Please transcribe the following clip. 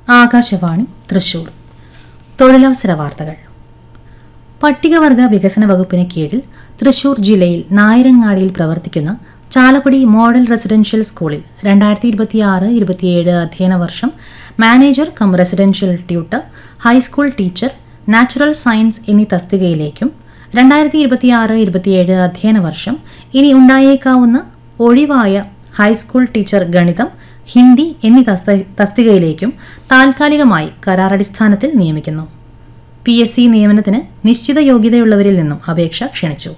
ആകാശവാണി തൃശൂർ തൊഴിലവസര വാർത്തകൾ പട്ടികവർഗ വികസന വകുപ്പിന് കീഴിൽ തൃശൂർ ജില്ലയിൽ നായരങ്ങാടിയിൽ പ്രവർത്തിക്കുന്ന ചാലക്കുടി മോഡൽ റെസിഡൻഷ്യൽ സ്കൂളിൽ രണ്ടായിരത്തി ഇരുപത്തിയാറ് ഇരുപത്തിയേഴ് അധ്യയന വർഷം manager cum residential tutor high school teacher natural science എന്നീ തസ്തികയിലേക്കും രണ്ടായിരത്തി ഇരുപത്തിയാറ് ഇരുപത്തിയേഴ് അധ്യയന വർഷം ഇനി ഉണ്ടായേക്കാവുന്ന ഒഴിവായ ഹൈസ്കൂൾ ടീച്ചർ ഗണിതം ഹിന്ദി എന്നീ തസ്ത- തസ്തികയിലേക്കും താൽക്കാലികമായി കരാറടിസ്ഥാനത്തിൽ നിയമിക്കുന്നു പി എസ് സി നിയമനത്തിന് നിശ്ചിത യോഗ്യതയുള്ളവരിൽ നിന്നും അപേക്ഷ ക്ഷണിച്ചു